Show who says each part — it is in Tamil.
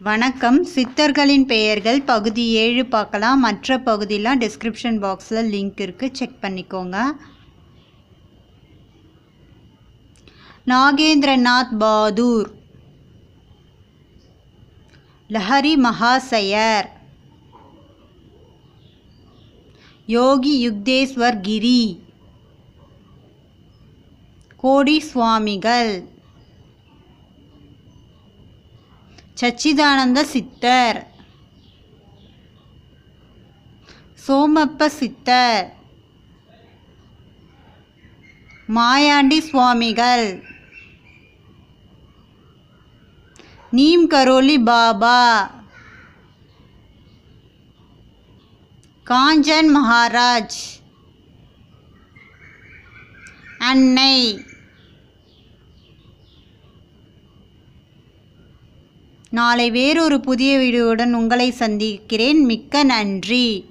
Speaker 1: வணக்கம் சித்தர்களின் பெயர்கள் பகுதி ஏழு பார்க்கலாம் மற்ற பகுதியெலாம் டிஸ்கிரிப்ஷன் பாக்ஸில் லிங்க் இருக்குது செக் பண்ணிக்கோங்க நாகேந்திரநாத் பாதூர் லஹரி மகாசயர் யோகி யுக்தேஸ்வர் கிரி கோடி சுவாமிகள் சச்சிதானந்த சித்தர் சோமப்ப சித்தர் மாயாண்டி சுவாமிகள் நீம் கரோலி பாபா காஞ்சன் மகாராஜ் அன்னை நாளை வேறொரு புதிய வீடியோவுடன் உங்களை சந்திக்கிறேன் மிக்க நன்றி